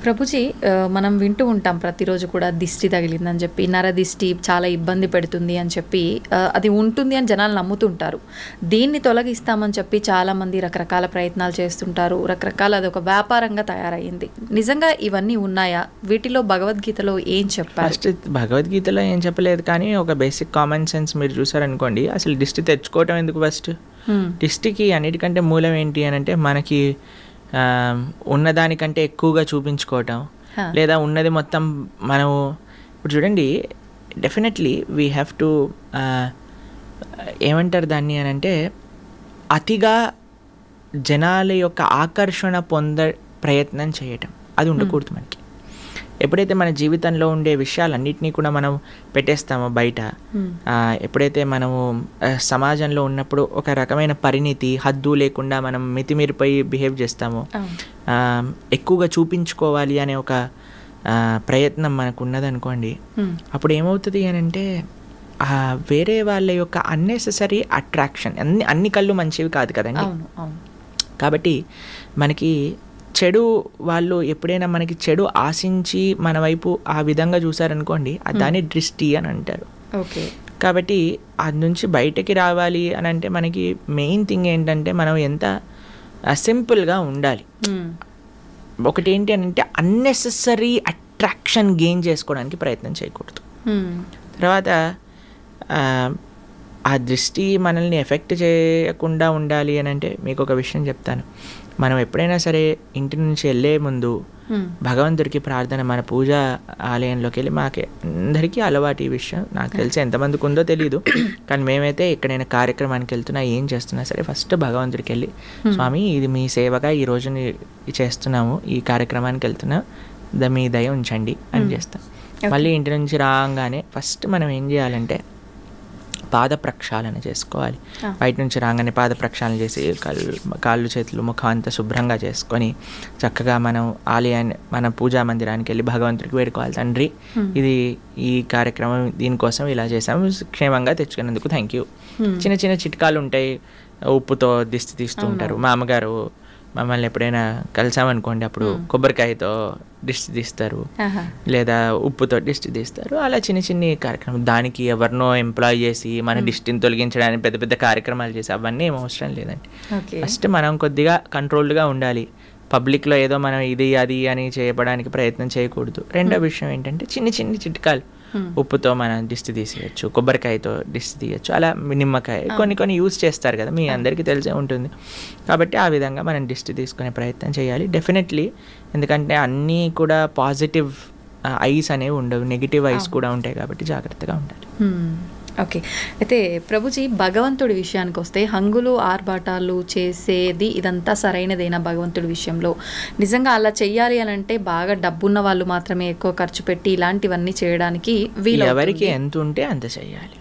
ప్రభుజీ ఆ, మనం వింటూ ఉంటాం ప్రతిరోజు కూడా దిష్టి తగిలిందని చెప్పి నర దిష్టి చాలా ఇబ్బంది పెడుతుంది అని చెప్పి ఆ, అది ఉంటుంది అని జనాలు నమ్ముతుంటారు దీన్ని తొలగిస్తామని చెప్పి చాలామంది రకరకాల ప్రయత్నాలు చేస్తుంటారు రకరకాల అది ఒక వ్యాపారంగా తయారయ్యింది నిజంగా ఇవన్నీ ఉన్నాయా వీటిలో భగవద్గీతలో ఏం చెప్పారు ఫస్ట్ భగవద్గీతలో ఏం చెప్పలేదు కానీ ఒక బేసిక్ కామన్ సెన్స్ మీరు చూసారనుకోండి అసలు దిష్టి తెచ్చుకోవటం ఎందుకు ఫస్ట్ హ్మ్. దిష్టికి అన్నిటికంటే మూలం ఏంటి అని అంటే మనకి ఆ, ఉన్నదానికంటే ఎక్కువగా చూపించుకోవటం హా. లేదా ఉన్నది మొత్తం మనం ఇప్పుడు చూడండి డెఫినెట్లీ వీ హ్యావ్ టు ఏమంటారు దాన్ని అని అంటే అతిగా జనాల యొక్క ఆకర్షణ పొంద ప్రయత్నం చేయటం అది ఉండకూడదు మనకి ఎప్పుడైతే మన జీవితంలో ఉండే విషయాలన్నింటినీ కూడా మనం పెట్టేస్తామో బయట హ్మ్. ఆ, ఎప్పుడైతే మనము ఆ, సమాజంలో ఉన్నప్పుడు ఒక రకమైన పరిణితి హద్దు లేకుండా మనం మితిమీరిపోయి బిహేవ్ చేస్తామో అవును. ఆ, ఎక్కువగా చూపించుకోవాలి అనే ఒక ఆ, ప్రయత్నం మనకు ఉన్నదనుకోండి హ్మ్. అప్పుడు ఏమవుతుంది అని అంటే ఆ, వేరే వాళ్ళ యొక్క అన్నెసెసరీ అట్రాక్షన్ అన్ని అన్ని కళ్ళు మంచివి కాదు కదండి అవును అవును కాబట్టి మనకి చెడు వాళ్ళు ఎప్పుడైనా మనకి చెడు ఆశించి మన వైపు ఆ విధంగా చూసారనుకోండి ఆ దాన్ని దృష్టి అని అంటారు ఓకే కాబట్టి అది నుంచి బయటకి రావాలి అని అంటే మనకి మెయిన్ థింగ్ ఏంటంటే మనం ఎంత సింపుల్గా ఉండాలి హ్మ్. ఒకటి ఏంటి అని అంటే అన్నెసెసరీ అట్రాక్షన్ గెయిన్ చేసుకోవడానికి ప్రయత్నం చేయకూడదు హ్మ్. తర్వాత ఆ, ఆ దృష్టి మనల్ని ఎఫెక్ట్ చేయకుండా ఉండాలి అని అంటే మీకు ఒక విషయం చెప్తాను మనం ఎప్పుడైనా సరే ఇంటి నుంచి వెళ్ళే ముందు హ్మ్. భగవంతుడికి ప్రార్థన మన పూజ ఆలయంలోకి వెళ్ళి మాకే అందరికీ అలవాటు ఈ విషయం నాకు తెలిసి ఎంతమందికి ఉందో తెలియదు కానీ మేమైతే ఎక్కడైనా కార్యక్రమానికి వెళ్తున్నా ఏం చేస్తున్నా సరే ఫస్ట్ భగవంతుడికి వెళ్ళి స్వామి ఇది మీ సేవగా ఈ రోజు ని- చేస్తున్నాము ఈ కార్యక్రమానికి వెళ్తున్నా ద మీ దయ ఉంచండి అని చేస్తాం మళ్ళీ ఇంటి నుంచి రాగానే ఫస్ట్ మనం ఏం చేయాలంటే పాద ప్రక్షాళన చేసుకోవాలి ఆ. బయట నుంచి రాగానే పాద ప్రక్షాళన చేసి కాళ్ళు కాళ్ళు చేతులు ముఖం అంతా శుభ్రంగా చేసుకొని చక్కగా మనం ఆలయాన్ని మన పూజా మందిరానికి వెళ్ళి భగవంతుడికి వేడుకోవాలి తండ్రి Hmm. ఇది ఈ కార్యక్రమం దీనికోసం ఇలా చేసాము క్షేమంగా తెచ్చుకున్నందుకు థ్యాంక్ యూ Hmm. చిన్న చిన్న చిట్కాలు ఉంటాయి ఉప్పుతో దిష్టి తీస్తూ ఉంటారు మా అమ్మగారు మమ్మల్ని ఎప్పుడైనా కలిసామనుకోండి అప్పుడు కొబ్బరికాయతో దిష్టి తీస్తారు ఆహా. లేదా ఉప్పుతో డిస్టి తీస్తారు అలా చిన్న చిన్ని కార్యక్రమం దానికి ఎవరినో ఎంప్లాయ్ చేసి మన డిస్టిని తొలగించడానికి పెద్ద పెద్ద కార్యక్రమాలు చేసి అవన్నీ ఏం అవసరం లేదండి ఓకే ఫస్ట్ మనం కొద్దిగా కంట్రోల్డ్గా ఉండాలి పబ్లిక్లో ఏదో మనం ఇది అది అని చేయడానికి ప్రయత్నం చేయకూడదు రెండో విషయం ఏంటంటే చిన్ని చిన్ని చిట్కాలు Hmm. ఉప్పుతో మనం డిస్టి తీసేయచ్చు కొబ్బరికాయతో డిస్టి తీయచ్చు అలా నిమ్మకాయ కొన్ని కొన్ని యూస్ చేస్తారు కదా మీ అందరికీ తెలిసే ఉంటుంది కాబట్టి ఆ విధంగా మనం డిస్టి తీసుకునే ప్రయత్నం చేయాలి డెఫినెట్లీ ఎందుకంటే అన్నీ కూడా పాజిటివ్ ఐస్ అనేవి ఉండవు నెగిటివ్ ఐస్ కూడా ఉంటాయి కాబట్టి జాగ్రత్తగా ఉండాలి హ్మ్. ఓకే అయితే ప్రభుజీ భగవంతుడి విషయానికి వస్తే హంగులు ఆర్భాటాలు చేసేది ఇదంతా సరైనదేనా భగవంతుడి విషయంలో నిజంగా అలా చెయ్యాలి అని అంటే బాగా డబ్బున్న వాళ్ళు మాత్రమే ఎక్కువ ఖర్చు పెట్టి ఇలాంటివన్నీ చేయడానికి వీలు ఎవరికి ఎంత ఉంటే అంత చేయాలి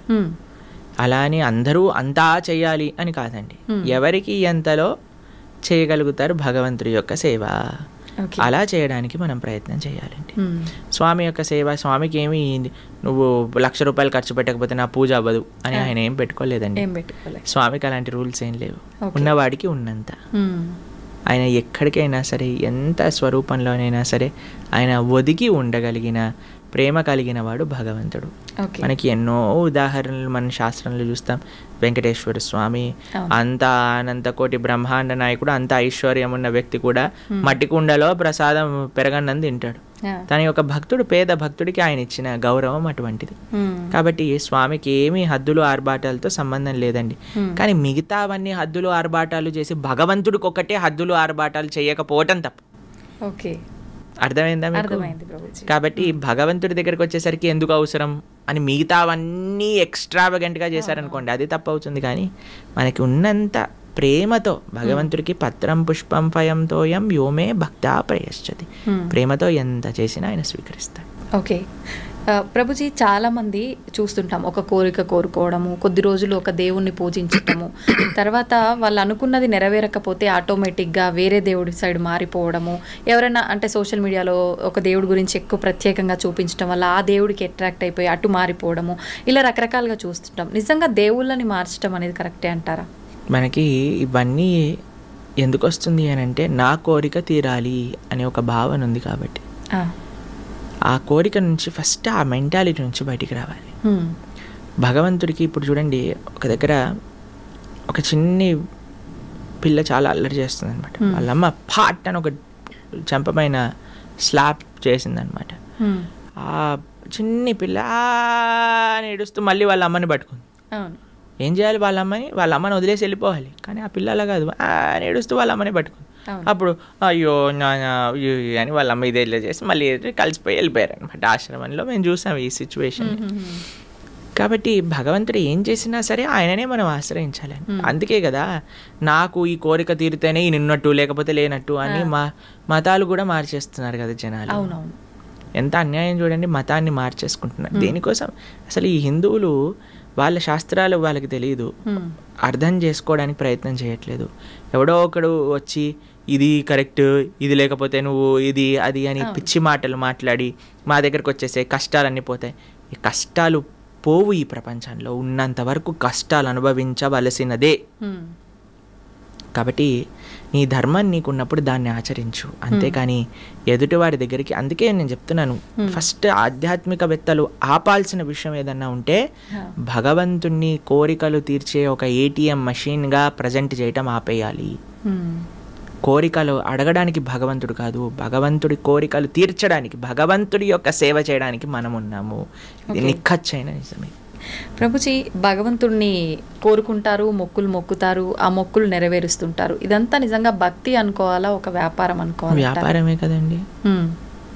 అలా అని అందరూ అంతా చేయాలి అని కాదండి ఎవరికి ఎంతలో చేయగలుగుతారు భగవంతుడి యొక్క సేవ ఓకే అలా చేయడానికి మనం ప్రయత్నం చేయాలండి స్వామి యొక్క సేవ స్వామికి ఏమి నువ్వు లక్ష రూపాయలు ఖర్చు పెట్టకపోతే నా పూజ అవ్వదు అని ఆయన ఏం పెట్టుకోలేదండి ఏం పెట్టుకోలే స్వామికి అలాంటి రూల్స్ ఏం లేవు Okay. ఉన్నవాడికి ఉన్నంత హ్మ్. ఆయన ఎక్కడికైనా సరే ఎంత స్వరూపంలోనైనా సరే ఆయన ఒదిగి ఉండగలిగిన ప్రేమ కలిగిన వాడు భగవంతుడు ఓకే మనకి ఎన్నో ఉదాహరణలు మన శాస్త్రంలో చూస్తాం వెంకటేశ్వర స్వామి అవును. అంత అనంత కోటి బ్రహ్మాండ నాయకుడు అంత ఐశ్వర్యం ఉన్న వ్యక్తి కూడా మట్టి కుండలో ప్రసాదం పెరగన్నం తింటాడు ఆ. తన యొక్క భక్తుడు పేద భక్తుడికి ఆయన ఇచ్చిన గౌరవం అటువంటిది హ్మ్. కాబట్టి స్వామికి ఏమీ హద్దులు ఆర్భాటాలతో సంబంధం లేదండి Hmm. కానీ మిగతావన్నీ హద్దులు ఆర్భాటాలు చేసి భగవంతుడికి ఒక్కటే హద్దులు ఆర్భాటాలు చేయకపోవటం తప్పు ఓకే అర్థమైందా మీకు అర్థమైంది ప్రభుజీ కాబట్టి భగవంతుడి దగ్గరికి వచ్చేసరికి ఎందుకు అవసరం అని మిగతావన్నీ ఎక్స్ట్రావగెంట్గా చేశారనుకోండి అది తప్పు అవుతుంది కానీ మనకి ఉన్నంత ప్రేమతో భగవంతుడికి పత్రం పుష్పం ఫయంతోయం యోమే భక్తా ప్రయశ్చతి Hmm. ప్రేమతో ఎంత చేసినా ఆయన స్వీకరిస్తాడు ఓకే ఆ, ప్రభుజీ చాలా మంది చూస్తుంటాం ఒక కోరిక కోరుకోవడము కొద్ది రోజులు ఒక దేవుణ్ణి పూజించటము తర్వాత వాళ్ళు అనుకున్నది నెరవేరకపోతే ఆటోమేటిక్గా వేరే దేవుడి సైడ్ మారిపోవడము ఎవరైనా అంటే సోషల్ మీడియాలో ఒక దేవుడి గురించి ఎక్కువ ప్రత్యేకంగా చూపించడం వల్ల ఆ దేవుడికి అట్రాక్ట్ అయిపోయి అటు మారిపోవడము ఇలా రకరకాలుగా చూస్తుంటాం నిజంగా దేవుళ్ళని మార్చడం అనేది కరెక్టే అంటారా మనకి ఇవన్నీ ఎందుకు వస్తుంది అని అంటే నా కోరిక తీరాలి అనే ఒక భావన ఉంది కాబట్టి ఆ. ఆ కోరిక నుంచి ఫస్ట్ ఆ మెంటాలిటీ నుంచి బయటికి రావాలి హ్మ్. భగవంతుడికి ఇప్పుడు చూడండి ఒక దగ్గర ఒక చిన్ని పిల్ల చాలా అల్లరి చేస్తుంది అనమాట Hmm. వాళ్ళమ్మ పాట్ అని ఒక చంపమైన స్లాప్ చేసిందనమాట హ్మ్. ఆ చిన్ని పిల్ల "ఆ" అని ఏడుస్తూ మళ్ళీ వాళ్ళ అమ్మని పట్టుకుంది అవును ఏం చేయాలి వాళ్ళ అమ్మని వాళ్ళ అమ్మని వదిలేసి వెళ్ళిపోవాలి కానీ ఆ పిల్ల అలా కాదు "ఆ" అని ఏడుస్తూ వాళ్ళ అమ్మని పట్టుకుంది అవును అప్పుడు అయ్యో నా నా, అయ్యో అని వాళ్ళ అమ్మ ఇదే ఇలా చేసి మళ్ళీ కలిసిపోయి వెళ్ళిపోయారు అనమాట ఆశ్రమంలో మేము చూసాం ఈ సిచ్యువేషన్ హ్మ్, హ్మ్, హ్మ్. కాబట్టి భగవంతుడు ఏం చేసినా సరే ఆయననే మనం ఆశ్రయించాలి Hmm. అందుకే కదా నాకు ఈ కోరిక తీరితేనే ఈ నిన్నట్టు లేకపోతే లేనట్టు అని మా మతాలు కూడా మార్చేస్తున్నారు కదా జనాలు అవునవును ఎంత అన్యాయం చూడండి మతాన్ని మార్చేసుకుంటున్నారు దేనికోసం అసలు ఈ హిందువులు వాళ్ళ శాస్త్రాలు వాళ్ళకి తెలియదు హ్మ్. అర్థం చేసుకోవడానికి ప్రయత్నం చేయట్లేదు ఎవడో ఒకడు వచ్చి ఇది కరెక్ట్ ఇది లేకపోతే నువ్వు ఇది అది అని అవును. పిచ్చి మాటలు మాట్లాడి మా దగ్గరకు వచ్చేసే కష్టాలన్నీ పోతాయి ఈ కష్టాలు పోవు ఈ ప్రపంచంలో ఉన్నంత వరకు కష్టాలు అనుభవించవలసినదే హ్మ్. కాబట్టి నీ ధర్మం నీకున్నప్పుడు దాన్ని ఆచరించు అంతేకాని ఎదుటివాడి దగ్గరికి అందుకే నేను చెప్తున్నాను Hmm. ఫస్ట్ ఆధ్యాత్మికవేత్తలు ఆపాల్సిన విషయం ఏదన్నా ఉంటే ఆ. భగవంతుణ్ణి కోరికలు తీర్చే ఒక ఏటీఎం మషిన్గా ప్రజెంట్ చేయటం ఆపేయాలి హ్మ్. కోరికలు అడగడానికి భగవంతుడు కాదు భగవంతుడి కోరికలు తీర్చడానికి భగవంతుడి యొక్క సేవ చేయడానికి మనం ఉన్నాము ఇది Okay. నిఖచ్చైన నిజమే ప్రభుజీ భగవంతుణ్ణి కోరుకుంటారు మొక్కులు మొక్కుతారు ఆ మొక్కులు నెరవేరుస్తుంటారు ఇదంతా నిజంగా భక్తి అనుకోవాలా ఒక వ్యాపారం అనుకోవాలా వ్యాపారమే కదండి హ్మ్.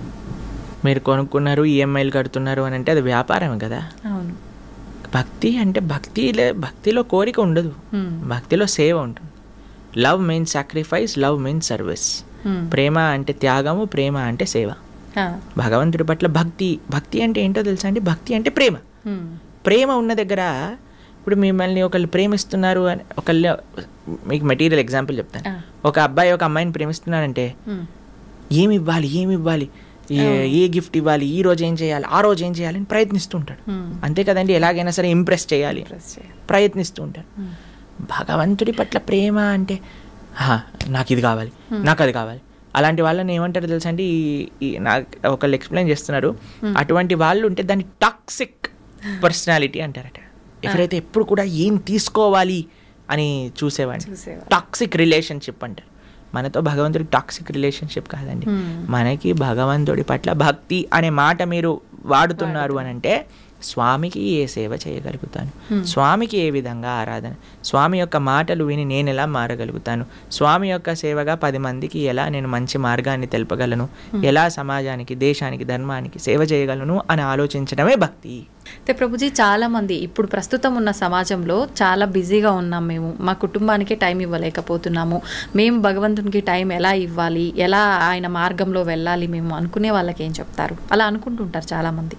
మీరు కొనుక్కున్నారు ఈఎంఐలు కడుతున్నారు అని అంటే అది వ్యాపారమే కదా అవును భక్తి అంటే భక్తిలో భక్తిలో కోరిక ఉండదు హ్మ్. భక్తిలో సేవ ఉంటుంది love means sacrifice love means service హ్మ్. ప్రేమ అంటే త్యాగము ప్రేమ అంటే సేవ ఆ. భగవంతుడి పట్ల భక్తి భక్తి అంటే ఏంటో తెలుసా అండి భక్తి అంటే ప్రేమ హ్మ్. ప్రేమ ఉన్న దగ్గర ఇప్పుడు మిమ్మల్ని ఒకళ్ళు ప్రేమిస్తున్నారు అని ఒకళ్ళు మీకు మెటీరియల్ ఎగ్జాంపుల్ చెప్తాను ఆ. ఒక అబ్బాయి ఒక అమ్మాయిని ప్రేమిస్తున్నారంటే హ్మ్. ఏమి ఇవ్వాలి ఏమి ఇవ్వాలి ఏ ఏ గిఫ్ట్ ఇవ్వాలి ఈ రోజు ఏం చేయాలి ఆ రోజు ఏం చేయాలి అని ప్రయత్నిస్తూ ఉంటాడు హ్మ్. అంతే కదండి ఎలాగైనా సరే ఇంప్రెస్ చేయాలి Press చేయాలి. ప్రయత్నిస్తూ ఉంటాడు హ్మ్. భగవంతుడి పట్ల ప్రేమ అంటే "ఆహా, నాకు ఇది కావాలి నాకు అది కావాలి అలాంటి వాళ్ళని ఏమంటారు తెలుసా అండి ఈ- ఈ నాకు ఒకళ్ళు ఎక్స్ప్లెయిన్ చేస్తున్నారు అటువంటి వాళ్ళు ఉంటే దాన్ని టాక్సిక్ పర్సనాలిటీ అంటారట ఎవరైతే ఎప్పుడు కూడా ఏం తీసుకోవాలి అని చూసేవాడిని చూసేవారు. టాక్సిక్ రిలేషన్షిప్ అంటారు మనతో భగవంతుడి టాక్సిక్ రిలేషన్షిప్ కాదండి Hmm. మనకి భగవంతుడి పట్ల భక్తి అనే మాట మీరు వాడుతున్నారు అని అంటే స్వామికి ఏ సేవ చేయగలుగుతాను Hmm. స్వామికి ఏ విధంగా ఆరాధన స్వామి యొక్క మాటలు విని నేను ఎలా మారగలుగుతాను స్వామి యొక్క సేవగా పది మందికి ఎలా నేను మంచి మార్గాన్ని తెలపగలను ఎలా సమాజానికి దేశానికి ధర్మానికి సేవ చేయగలను అని ఆలోచించడమే భక్తి అయితే ప్రభుజీ చాలా మంది ఇప్పుడు ప్రస్తుతం ఉన్న సమాజంలో చాలా బిజీగా ఉన్నాం మేము మా కుటుంబానికి టైం ఇవ్వలేకపోతున్నాము మేము భగవంతునికి టైం ఎలా ఇవ్వాలి ఎలా ఆయన మార్గంలో వెళ్ళాలి మేము అనుకునే వాళ్ళకి ఏం చెప్తారు అలా అనుకుంటుంటారు చాలా మంది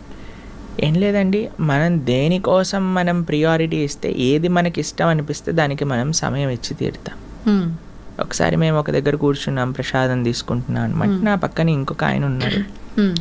ఏం లేదండి మనం దేనికోసం మనం ప్రియారిటీ ఇస్తే ఏది మనకి ఇష్టం అనిపిస్తే దానికి మనం సమయం ఇచ్చి తీరుతాం హ్మ్. ఒకసారి మేము ఒక దగ్గర కూర్చున్నాం ప్రసాదం తీసుకుంటున్నాం అనమాట నా పక్కన ఇంకొక ఆయన ఉన్నారు హ్మ్.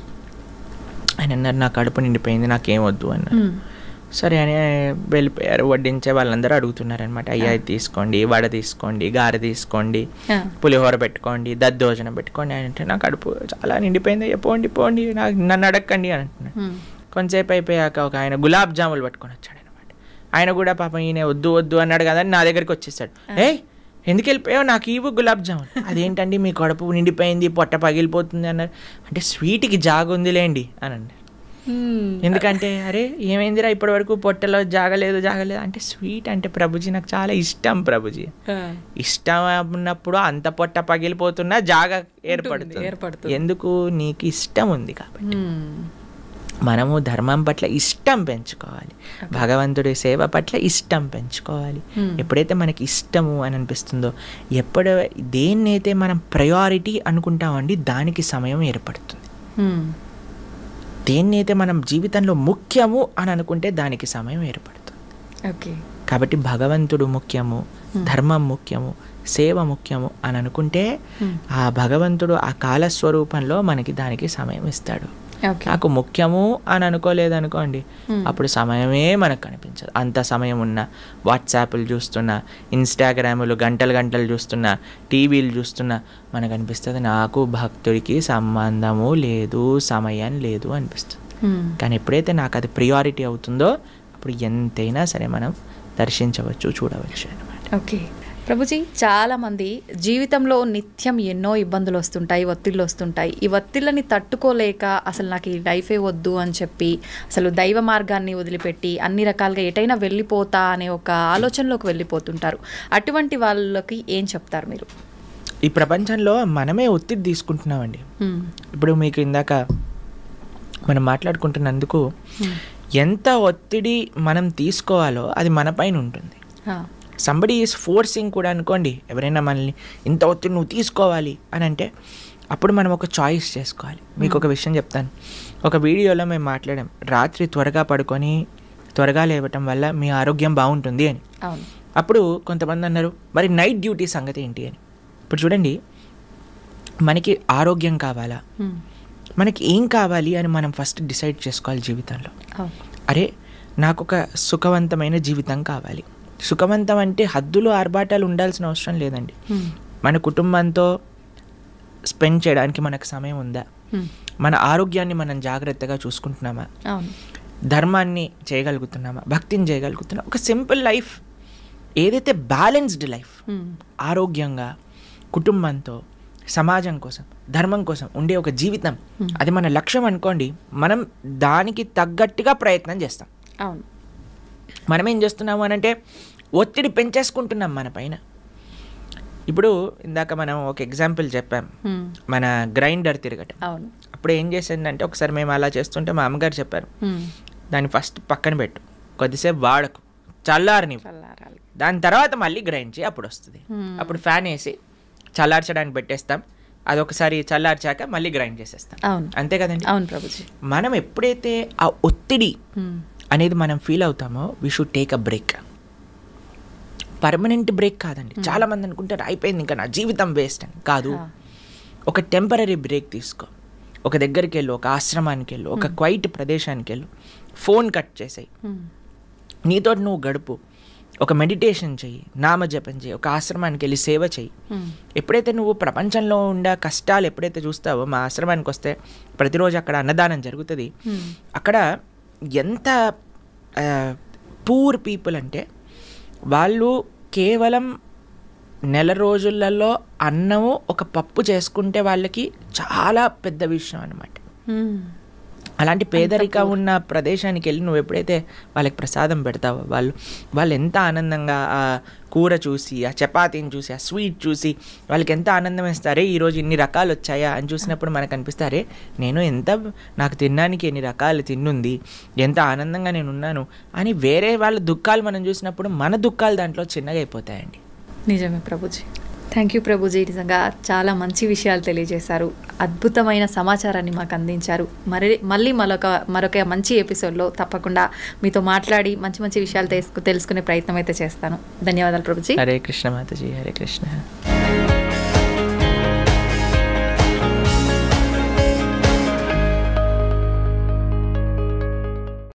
ఆయన అన్నారు నా కడుపు నిండిపోయింది నాకేం వద్దు అన్నారు హ్మ్. సరే అని వెళ్ళిపోయారు వడ్డించే వాళ్ళందరూ అడుగుతున్నారు అనమాట అయ్యా ఇది తీసుకోండి వడ తీసుకోండి గారె తీసుకోండి ఆ. పులిహోర పెట్టుకోండి దద్దోజనం పెట్టుకోండి అని అంటే నా కడుపు చాలా నిండిపోయింది అయ్యా పోండి పోండి నాకు నన్ను అడగండి అని అంటున్నాడు హ్మ్. కొంతసేపు అయిపోయాక ఒక ఆయన గులాబ్ జాములు పట్టుకొని వచ్చాడు అనమాట ఆయన కూడా పాపం ఈయన వద్దు వద్దు అన్నాడు కదా అని నా దగ్గరికి వచ్చేసాడు ఏయ్ ఎందుకు వెళ్ళిపోయావు నాకు ఇవ్వు గులాబ్ జామున్ అదేంటండి మీ కడుపు నిండిపోయింది పొట్ట పగిలిపోతుంది అన్నారు అంటే స్వీట్కి జాగుందిలేండి అని అన్నారు హ్మ్. ఎందుకంటే అరే ఏమైందిరా ఇప్పటి వరకు పొట్టలో జాగలేదు జాగలేదు అంటే స్వీట్ అంటే ప్రభుజీ నాకు చాలా ఇష్టం ప్రభుజీ ఆ. ఇష్టం ఉన్నప్పుడు అంత పొట్ట పగిలిపోతున్నా జాగ ఏర్పడుతుంది ఏర్పడుతుంది. ఎందుకు నీకు ఇష్టం ఉంది కాబట్టి హ్మ్. మనము ధర్మం పట్ల ఇష్టం పెంచుకోవాలి భగవంతుడి సేవ పట్ల ఇష్టం పెంచుకోవాలి Hmm. ఎప్పుడైతే మనకి ఇష్టము అని అనిపిస్తుందో ఎప్పుడు దేన్నైతే మనం ప్రయారిటీ అనుకుంటామండి దానికి సమయం ఏర్పడుతుంది హ్మ్. దేన్నైతే మనం జీవితంలో ముఖ్యము అని అనుకుంటే దానికి సమయం ఏర్పడుతుంది ఓకే కాబట్టి భగవంతుడు ముఖ్యము ధర్మం ముఖ్యము సేవ ముఖ్యము అని అనుకుంటే Hmm. ఆ భగవంతుడు ఆ కాలస్వరూపంలో మనకి దానికి సమయం ఇస్తాడు ఓకే నాకు ముఖ్యము అని అనుకోలేదు అనుకోండి Hmm. అప్పుడు సమయమే మనకు కనిపించదు అంత సమయం ఉన్న వాట్సాప్లు చూస్తున్నా ఇన్స్టాగ్రాములు గంటలు గంటలు చూస్తున్నా టీవీలు చూస్తున్నా మనకు అనిపిస్తుంది నాకు భక్తుడికి సంబంధము లేదు సమయం లేదు అనిపిస్తుంది మ్మ్. కానీ ఎప్పుడైతే నాకు అది ప్రియారిటీ అవుతుందో అప్పుడు ఎంతైనా సరే మనం దర్శించవచ్చు చూడవచ్చు అనమాట ఓకే ప్రభుజీ చాలా మంది జీవితంలో నిత్యం ఎన్నో ఇబ్బందులు వస్తుంటాయి ఒత్తిళ్ళు వస్తుంటాయి ఈ ఒత్తిళ్ళని తట్టుకోలేక అసలు నాకు ఈ లైఫే వద్దు అని చెప్పి అసలు దైవ మార్గాన్ని వదిలిపెట్టి అన్ని రకాలుగా ఎటైనా వెళ్ళిపోతా అనే ఒక ఆలోచనలోకి వెళ్ళిపోతుంటారు అటువంటి వాళ్ళకి ఏం చెప్తారు మీరు ఈ ప్రపంచంలో మనమే ఒత్తిడి తీసుకుంటున్నామండి మ్మ్. ఇప్పుడు మీకు ఇందాక మనం మాట్లాడుకుంటున్నందుకు మ్మ్. ఎంత ఒత్తిడి మనం తీసుకోవాలో అది మన పైన ఉంటుంది ఆ. సంబడి ఈజ్ ఫోర్సింగ్ కూడా అనుకోండి ఎవరైనా మనల్ని ఇంత ఒత్తిడి నువ్వు తీసుకోవాలి అని అంటే అప్పుడు మనం ఒక చాయిస్ చేసుకోవాలి మీకు ఒక విషయం చెప్తాను ఒక వీడియోలో మేము మాట్లాడాం రాత్రి త్వరగా పడుకొని త్వరగా లేవటం వల్ల మీ ఆరోగ్యం బాగుంటుంది అని అవును అప్పుడు కొంతమంది అన్నారు మరి నైట్ డ్యూటీ సంగతి ఏంటి అని ఇప్పుడు చూడండి మనకి ఆరోగ్యం కావాలా మ్మ్. మనకి ఏం కావాలి అని మనం ఫస్ట్ డిసైడ్ చేసుకోవాలి జీవితంలో అవును అరే నాకు ఒక సుఖవంతమైన జీవితం కావాలి సుఖవంతం అంటే హద్దులు ఆర్భాటాలు ఉండాల్సిన అవసరం లేదండి మ్మ్. మన కుటుంబంతో స్పెండ్ చేయడానికి మనకు సమయం ఉందా మ్మ్. మన ఆరోగ్యాన్ని మనం జాగ్రత్తగా చూసుకుంటున్నామా అవును ధర్మాన్ని చేయగలుగుతున్నామా భక్తిని చేయగలుగుతున్నామా ఒక సింపుల్ లైఫ్ ఏదైతే బ్యాలెన్స్డ్ లైఫ్ మ్మ్. ఆరోగ్యంగా కుటుంబంతో సమాజం కోసం ధర్మం కోసం ఉండే ఒక జీవితం Hmm. అది మన లక్ష్యం అనుకోండి మనం దానికి తగ్గట్టుగా ప్రయత్నం చేస్తాం అవును మనం ఏం చేస్తున్నాము అని అంటే ఒత్తిడి పెంచేసుకుంటున్నాం మన పైన ఇప్పుడు ఇందాక మనం ఒక ఎగ్జాంపుల్ చెప్పాం మ్మ్. మన గ్రైండర్ తిరగటం అవును అప్పుడు ఏం చేసిందంటే ఒకసారి మేము అలా చేస్తుంటే మా అమ్మగారు చెప్పారు మ్మ్. దాన్ని ఫస్ట్ పక్కన పెట్టు కొద్దిసేపు వాడకు చల్లారని చల్లారాలి దాని తర్వాత మళ్ళీ గ్రైండ్ చేయి అప్పుడు వస్తుంది Hmm. అప్పుడు ఫ్యాన్ వేసి చల్లార్చడానికి పెట్టేస్తాం అదొకసారి చల్లార్చాక మళ్ళీ గ్రైండ్ చేసేస్తాం అవును అంతే కదండి అవును ప్రభుజీ మనం ఎప్పుడైతే ఆ ఒత్తిడి మ్మ్. అనేది మనం ఫీల్ అవుతామో we should take a break permanent break కాదండి చాలా మంది అనుకుంటారు అయిపోయింది ఇంకా నా జీవితం వేస్ట్ అని కాదు ఆ. ఒక టెంపరీ బ్రేక్ తీసుకో ఒక దగ్గరికి వెళ్ళు ఒక ఆశ్రమానికి వెళ్ళు ఒక క్వైట్ ప్రదేశానికి వెళ్ళు ఫోన్ కట్ చేసేయి మ్మ్. నీతో నువ్వు గడుపు ఒక మెడిటేషన్ చెయ్యి నామజపం చెయ్యి ఒక ఆశ్రమానికి వెళ్ళి సేవ చెయ్యి మ్మ్. ఎప్పుడైతే ఎప్పుడైతే నువ్వు ప్రపంచంలో ఉండే కష్టాలు ఎప్పుడైతే చూస్తావో మా ఆశ్రమానికి వస్తే ప్రతిరోజు అక్కడ అన్నదానం జరుగుతుంది మ్మ్. అక్కడ ఎంత పూర్ పీపుల్ అంటే వాళ్ళు కేవలం నెల రోజులలో అన్నము ఒక పప్పు చేసుకుంటే వాళ్ళకి చాలా పెద్ద విషయం అనమాట మ్మ్. అలాంటి పేదరిక ఉన్న ప్రదేశానికి వెళ్ళి నువ్వు ఎప్పుడైతే వాళ్ళకి ప్రసాదం పెడతావో వాళ్ళు వాళ్ళు ఎంత ఆనందంగా ఆ కూర చూసి ఆ చపాతీని చూసి ఆ స్వీట్ చూసి వాళ్ళకి ఎంత ఆనందం వేస్తారే ఈరోజు ఇన్ని రకాలు వచ్చాయా అని చూసినప్పుడు మనకు అనిపిస్తారే నేను ఎంత నాకు తినడానికి ఎన్ని రకాలు తిన్నుంది ఎంత ఆనందంగా నేను ఉన్నాను అని వేరే వాళ్ళ దుఃఖాలు మనం చూసినప్పుడు మన దుఃఖాలు దాంట్లో చిన్నగా అయిపోతాయండి నిజమే ప్రభుజీ థ్యాంక్ యూ ప్రభుజీ నిజంగా చాలా మంచి విషయాలు తెలియజేశారు అద్భుతమైన సమాచారాన్ని మాకు అందించారు మరి మళ్ళీ మరొక మరొక మంచి ఎపిసోడ్లో తప్పకుండా మీతో మాట్లాడి మంచి మంచి విషయాలు తెలుసుకు తెలుసుకునే ప్రయత్నం అయితే చేస్తాను ధన్యవాదాలు ప్రభుజీ హరే కృష్ణ మాతాజీ హరే కృష్ణ